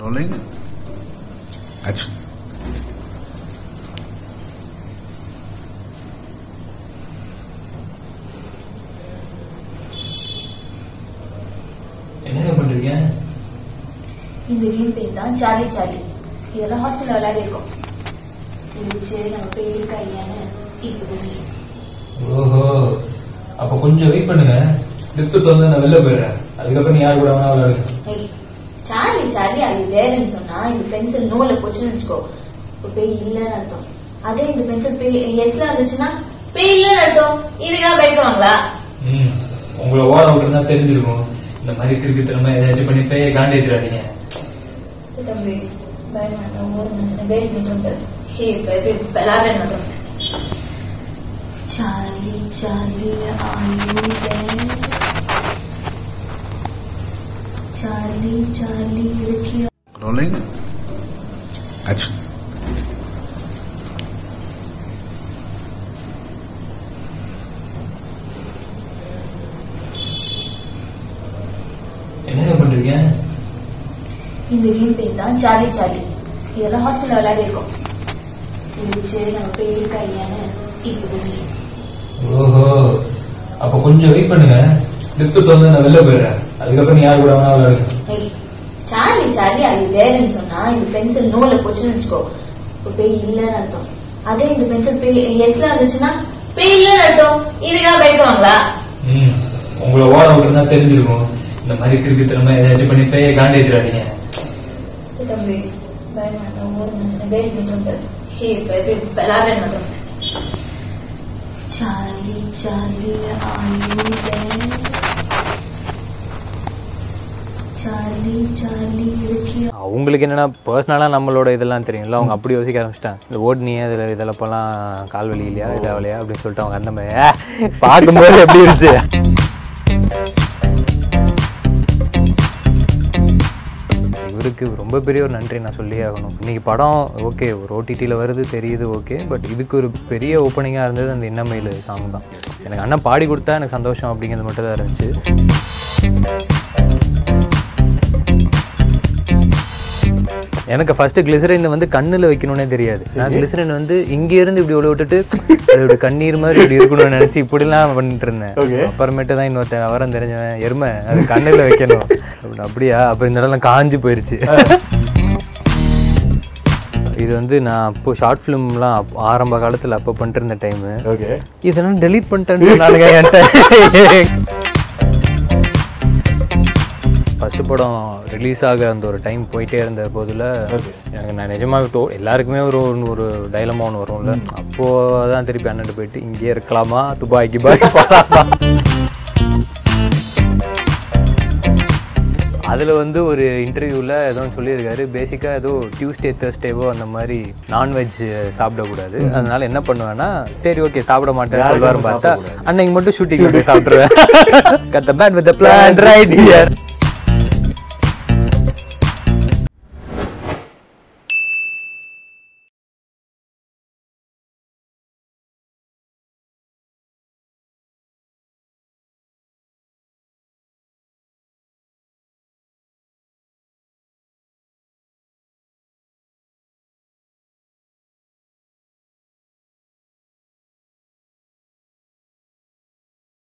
Rolling. Action. என்னங்க பண்றீங்க இந்த கேம் பேர் தான் ஜாலி ஜாலி இதெல்லாம் ஹாஸ்டல்ல விளையாடி இருக்கோம் இது வச்சு நம்ம பேர் இருக்கா இல்லையான்னு இப்போ தெரிஞ்சு ஓஹோ அப்ப கொஞ்சம் வெயிட் பண்ணுங்க லிஃப்ட் திறந்து நான் வெளில போயிடுறேன் அதுக்கப்புறம் நீ யார் கூட வேணா விளையாடுங்க ஏய் சார்லி சார்லி அது தேர்ன்னு சொன்னா இந்த பென்சில் நோல போச்சுன்னு வச்சுக்கோ இப்போ பேய் இல்லைன்னு அர்த்தம் அதே இந்த பென்சில் பேய் எஸ்ல இருந்துச்சுன்னா பேய் இல்லைன்னு அர்த்தம் இதுக்கெல்லாம் பயப்படுவாங்களா ம் உங்களை ஓட விட்டுருந்தா தெரிஞ்சிருக்கும் இந்த மாதிரி கிறுக்கு திறமை ஏதாச்சும் பண்ணி பேய காண்டேத்துறாதீங்க ஏய் தம்பி பயமா இருந்தா ஒரு மணி வேடி பண்ணிட்டு ஹே பயப்படி விளாடுறேன்னு மாத்திரம் சார்லி சார்லி ஆயு சார்லி சார்லி இருக்கியா Rolling. Action. என்னங்க பண்றீங்க இந்த கேம் பேர் தான் ஜாலி ஜாலி இதெல்லாம் ஹாஸ்டல்ல விளையாடி இருக்கோம் இது வச்சு நம்ம பேர் இருக்கா இல்லையான்னு இப்போ தெரிஞ்சு ஓஹோ அப்ப கொஞ்சம் வெயிட் பண்ணுங்க லிஃப்ட் திறந்து நான் வெளில போயிடுறேன் அதுக்கப்புறம் நீ யார் கூட வேணா விளையாடுங்க ஏய் சார்லி சார்லி அது தேர்ன்னு சொன்னா இந்த பென்சில் நோல போச்சுன்னு வச்சுக்கோ இப்போ பேய் இல்லைன்னு அர்த்தம் அதே இந்த பென்சில் பேய் எஸ்ல இருந்துச்சுன்னா பேய் இல்லைன்னு அர்த்தம் இதுக்கெல்லாம் பயப்படுவாங்களா ம் உங்களை ஓட விட்டுருந்தா தெரிஞ்சிருக்கும் இந்த மாதிரி கிறுக்கு திறமை ஏதாச்சும் பண்ணி பேய காண்டேத்துறாதீங்க ஏய் தம்பி பயமா இருந்தா ஒரு மணி வேடி பண்ணிட்டு ஹே பயப்படி விளாடுறேன்னு மாத்திரம் சார்லி சார்லி ஆயு சார்லி சார்லி இருக்கியா அவங்களுக்கு என்னன்னா பர்சனலாக நம்மளோட இதெல்லாம் தெரியும்ல அவங்க அப்படி யோசிக்க ஆரம்பிச்சிட்டாங்க இந்த ஓடுனியே இதில் இதில் போலாம் கால் வலி இல்லையா இதாகலையா அப்படின்னு சொல்லிட்டு அவங்க அந்த மாதிரி "ஆ, பார்க்கும்போது எப்படி இருந்துச்சு இவருக்கு ரொம்ப பெரிய ஒரு நன்றி நான் சொல்லியே ஆகணும் இன்னைக்கு படம் ஓகே ஒரு ஓடிடியில் வருது தெரியுது ஓகே பட் இதுக்கு ஒரு பெரிய ஓப்பனிங்காக இருந்தது அந்த இன்னமையில் சாங் தான் எனக்கு அண்ணன் பாடி கொடுத்தா எனக்கு சந்தோஷம் அப்படிங்கிறது மட்டும் தான் இருந்துச்சு எனக்கு ஃபர்ஸ்ட் கிளிசரின் வந்து கண்ணுல வைக்கணும்னே தெரியாது நான் கிளிசரின் வந்து இங்க இருந்து இப்படி உள்ள விட்டுட்டு அது இப்படி கண்ணீர் மாதிரி இப்படி இருக்கணும்னு நினைச்சு இப்படிலாம் பண்ணிட்டு இருந்தேன் அப்புறமேட்டு தான் இன்னொருத்தன் விவரம் தெரிஞ்சவன் எருமை அது கண்ணுல வைக்கணும் அப்படி அப்படியா அப்ப இந்த இடம்லாம் காஞ்சு போயிருச்சு இது வந்து நான் அப்போ ஷார்ட் ஃபிலிம்லாம் அப்போ ஆரம்ப காலத்தில் அப்போ பண்ணிட்டு இருந்த டைமு ஓகே இதெல்லாம் டெலீட் பண்ணிட்டேன் நானுங்க என்கிட்ட ஃபஸ்ட்டு படம் ரிலீஸ் ஆக அந்த ஒரு டைம் போயிட்டே இருந்த போதில் எனக்கு நான் நிஜமாக டோ எல்லாருக்குமே ஒரு ஒரு- ஒரு டைலமா ஒன்று வரும்ல அப்போது தான் திருப்பி அண்ணன் போயிட்டு இங்கேயே இருக்கலாமா துபாய் கிபாய் போகலாமா அதில் வந்து ஒரு இன்டர்வியூவில் ஏதோ ஒண்ணு சொல்லியிருக்காரு பேசிக்காக ஏதோ டியூஸ்டே தேர்ஸ்டேவோ அந்த மாதிரி நான்வெஜ் சாப்பிடக்கூடாது அதனால என்ன பண்ணுவேன்னா சரி ஓகே சாப்பிட மாட்டேன்னு சொல்லுவாரு பார்த்தா அன்னைக்கு மட்டும் ஷூட்டிங் போய் சாப்பிட்ருவேன் கத்த bad with plan right here